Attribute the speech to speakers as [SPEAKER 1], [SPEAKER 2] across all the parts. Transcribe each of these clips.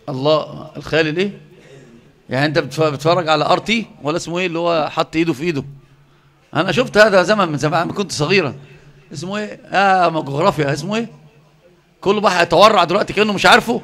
[SPEAKER 1] الله الخيال الايه يعني انت بتتفرج على ار تي ولا اسمه ايه اللي هو حط ايده في ايده انا شفت هذا زمن من زمان كنت صغيرا اسمه ايه اه جغرافيا اسمه ايه كله بقى هيتورع دلوقتي كانه مش عارفه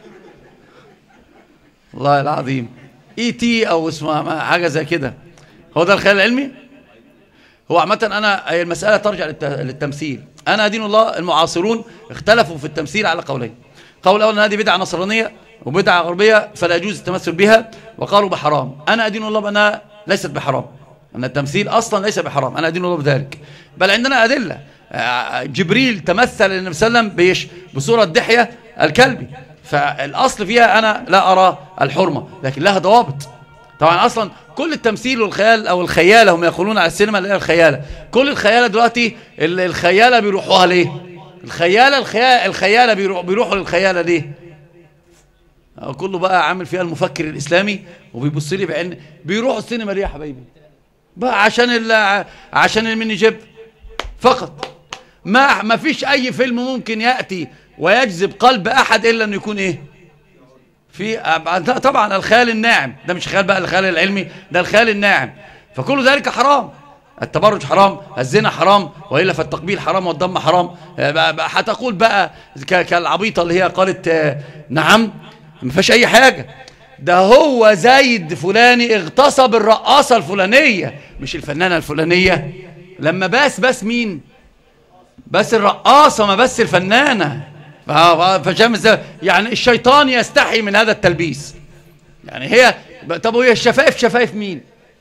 [SPEAKER 1] والله العظيم اي تي او اسمه حاجه زي كده هو ده الخيال العلمي هو عامه انا المساله ترجع للتمثيل انا دين الله المعاصرون اختلفوا في التمثيل على قولين قول الاول ان هذه بدعه نصرانيه وبدعه غربيه فلا يجوز التمثل بها وقالوا بحرام انا ادين الله بانها ليست بحرام ان التمثيل اصلا ليس بحرام انا ادين الله بذلك بل عندنا ادله جبريل تمثل للنبي صلى الله عليه وسلم بيش بصوره دحيه الكلبي فالاصل فيها انا لا ارى الحرمه لكن لها ضوابط طبعا اصلا كل التمثيل والخيال او الخياله هم يقولون على السينما اللي هي الخياله كل الخياله دلوقتي الخياله بيروحوها ليه الخياله الخياله, الخيالة بيروح بيروحوا للخياله ليه كله بقى عامل فيها المفكر الاسلامي وبيبص لي بعين بيروحوا السينما ليه يا حبايبي بقى عشان ال عشان الميني جيب فقط ما ما فيش اي فيلم ممكن ياتي ويجذب قلب احد الا انه يكون ايه في طبعا الخيال الناعم ده مش خيال بقى الخيال العلمي ده الخيال الناعم فكل ذلك حرام التبرج حرام الزنا حرام وإلا فالتقبيل حرام والضم حرام هتقول بقى كالعبيطة اللي هي قالت نعم ما فيهاش أي حاجة ده هو زايد فلاني اغتصب الرقاصة الفلانية مش الفنانة الفلانية لما بس بس مين بس الرقاصة ما بس الفنانة فشام يعني الشيطان يستحي من هذا التلبيس يعني هي طب وهي الشفايف شفايف مين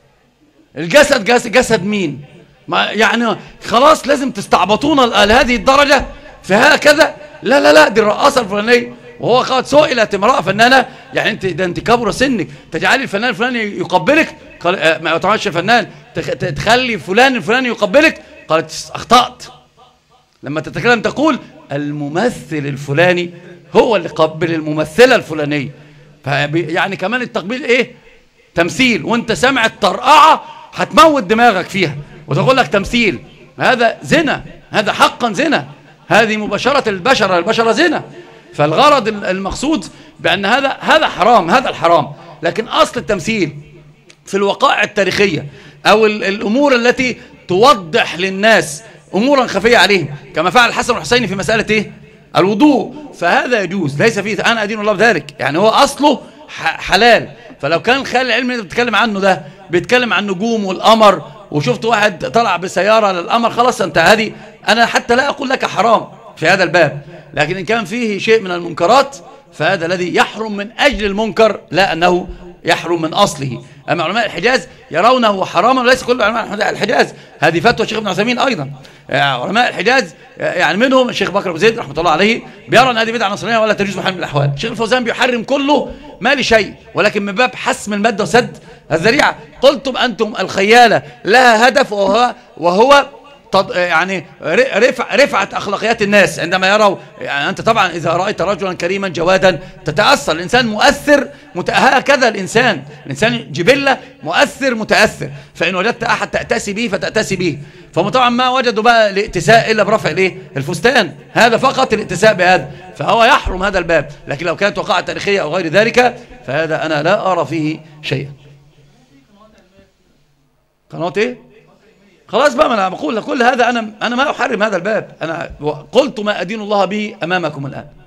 [SPEAKER 1] الجسد جسد, جسد مين ما يعني خلاص لازم تستعبطونا لهذه الدرجة في هكذا لا لا لا دي الرقاصة الفلانية وهو قد سئلت امرأة فنانة يعني انت ده انت كبر سنك تجعلي الفنان الفلاني يقبلك قال ما تعملش فنان تخلي فلان الفلاني يقبلك قالت اخطأت لما تتكلم تقول الممثل الفلاني هو اللي قبل الممثلة الفلانية يعني كمان التقبيل ايه تمثيل وانت سامع الطرقعة هتموت دماغك فيها وتقول لك تمثيل هذا زنا هذا حقا زنا هذه مباشرة البشرة البشرة زنا فالغرض المقصود بأن هذا هذا حرام هذا الحرام لكن أصل التمثيل في الوقائع التاريخية أو الأمور التي توضح للناس أمورا خفية عليهم كما فعل الحسن والحسين في مسألة إيه؟ الوضوء فهذا يجوز ليس فيه أنا أدين الله بذلك يعني هو أصله حلال فلو كان الخيال العلمي اللي بتتكلم عنه ده بيتكلم عن نجوم والقمر وشفت واحد طلع بسيارة للقمر خلاص انت هذه أنا حتى لا أقول لك حرام في هذا الباب لكن إن كان فيه شيء من المنكرات فهذا الذي يحرم من أجل المنكر لا أنه يحرم من أصله أما علماء الحجاز يرونه حراما وليس كل علماء الحجاز هذه فتوى الشيخ ابن عثيمين أيضا علماء الحجاز يعني منهم الشيخ بكر أبو زيد رحمة الله عليه بيرى أن هذه بدعة نصرانية ولا تجوز محل من الأحوال الشيخ الفوزان بيحرم كله ما لشيء ولكن من باب حسم المادة وسد الذريعة قلتم أنتم الخيالة لها هدف وهو, وهو يعني رفع رفعت أخلاقيات الناس عندما يروا يعني أنت طبعا إذا رأيت رجلا كريما جوادا تتأثر الإنسان مؤثر هكذا الإنسان الإنسان جبلة مؤثر متأثر فإن وجدت أحد تأتسي به فتأتسي به فهم طبعا ما وجدوا بقى الائتساء إلا برفع الايه الفستان هذا فقط الائتساء بهذا فهو يحرم هذا الباب لكن لو كانت وقعة تاريخية أو غير ذلك فهذا أنا لا أرى فيه شيئا قناة إيه خلاص بقى ما انا بقول كل هذا انا انا ما احرم هذا الباب انا قلت ما ادين الله به امامكم الان